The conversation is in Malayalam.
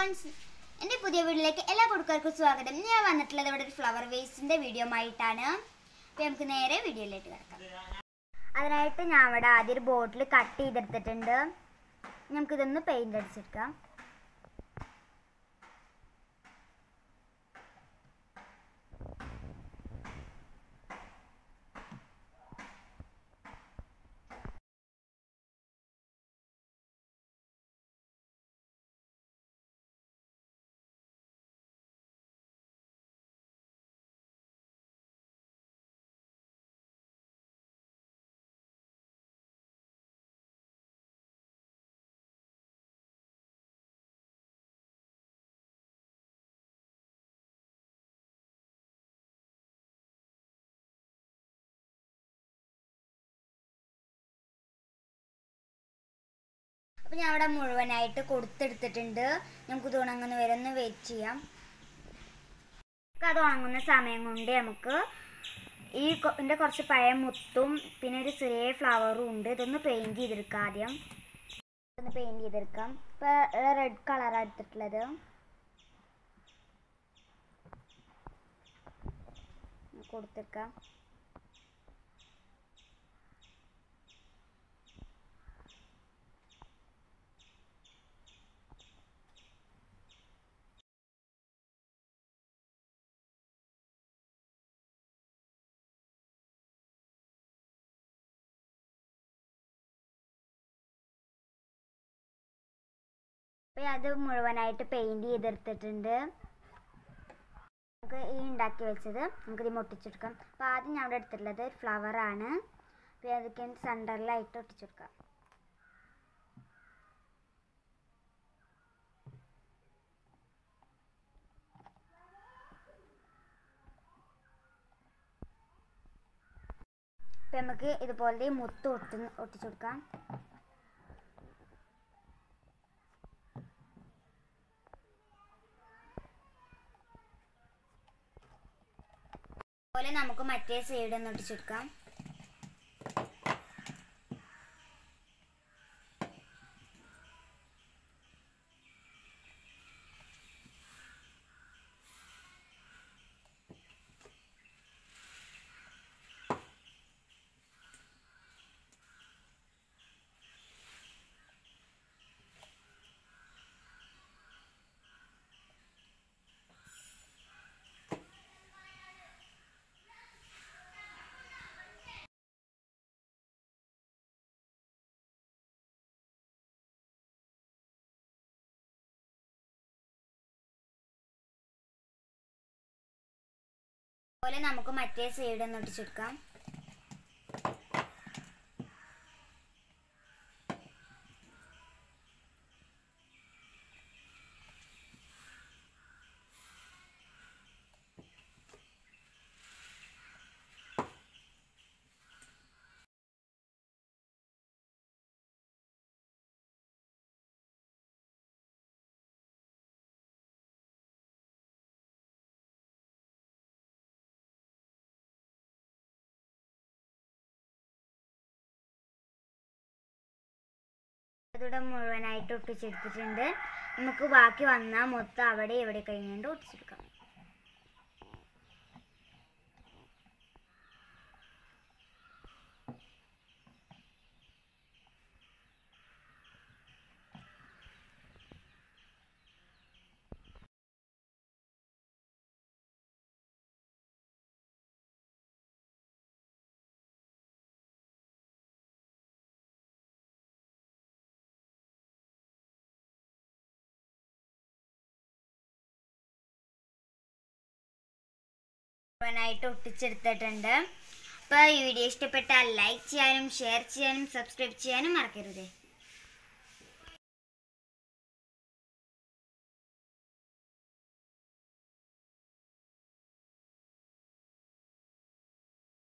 ഫ്രണ്ട്സ് എൻ്റെ പുതിയ വീട്ടിലേക്ക് എല്ലാ കൂട്ടുകാർക്കും സ്വാഗതം ഞാൻ വന്നിട്ടുള്ളത് ഇവിടെ ഒരു ഫ്ലവർ വേസിൻ്റെ വീഡിയോ ആയിട്ടാണ് അപ്പോൾ നമുക്ക് നേരെ വീഡിയോയിലേക്ക് കിടക്കാം അതിനായിട്ട് ഞാൻ അവിടെ ആദ്യം ഒരു ബോട്ടിൽ കട്ട് ചെയ്തെടുത്തിട്ടുണ്ട് നമുക്കിതൊന്ന് പെയിൻ്റ് അടിച്ചെടുക്കാം അപ്പോൾ ഞാൻ അവിടെ മുഴുവനായിട്ട് കൊടുത്തെടുത്തിട്ടുണ്ട് നമുക്കിത് ഉണങ്ങുന്ന വരെ ഒന്ന് വെയിറ്റ് ചെയ്യാം നമുക്ക് അത് ഉണങ്ങുന്ന സമയം കൊണ്ട് നമുക്ക് ഈ കൊ- ഇതിൻ്റെ കുറച്ച് പഴയ മുത്തും പിന്നെ ഒരു ചെറിയ ഫ്ലവറും ഉണ്ട് ഇതൊന്ന് പെയിൻറ് ചെയ്തെടുക്കാം ആദ്യം ഒന്ന് പെയിൻറ് ചെയ്തെടുക്കാം ഇപ്പോൾ റെഡ് കളറാണ് എടുത്തിട്ടുള്ളത് കൊടുത്തെടുക്കാം അപ്പോൾ അത് മുഴുവനായിട്ട് പെയിൻറ് ചെയ്തെടുത്തിട്ടുണ്ട് നമുക്ക് ഈ ഉണ്ടാക്കി വെച്ചത് നമുക്കിത് ഒട്ടിച്ചെടുക്കാം അപ്പോൾ ആദ്യം ഞാൻ ഇവിടെ എടുത്തിട്ടുള്ളത് ഫ്ലവർ ആണ് അപ്പോൾ അതൊക്കെ സെൻറ്ററിലായിട്ട് ഒട്ടിച്ചെടുക്കാം അപ്പോൾ നമുക്ക് ഇതുപോലെ മുത്ത് ഒട്ടി ഒട്ടിച്ചെടുക്കാം അതുപോലെ നമുക്ക് മറ്റേ സൈഡ് ഒന്ന് ഒട്ടിച്ചെടുക്കാം അതുപോലെ നമുക്ക് മറ്റേ സൈഡ് ഒന്ന് ഒട്ടിച്ചെടുക്കാം അതിവിടെ മുഴുവനായിട്ട് ഒട്ടിച്ചെടുത്തിട്ടുണ്ട് നമുക്ക് ബാക്കി വന്നാൽ മൊത്തം അവിടെ ഇവിടെ കഴിഞ്ഞുകൊണ്ട് ഒട്ടിച്ചെടുക്കാം മുഴുവനായിട്ട് ഒട്ടിച്ചെടുത്തിട്ടുണ്ട് അപ്പോൾ ഈ വീഡിയോ ഇഷ്ടപ്പെട്ടാൽ ലൈക്ക് ചെയ്യാനും ഷെയർ ചെയ്യാനും സബ്സ്ക്രൈബ് ചെയ്യാനും മറക്കരുത്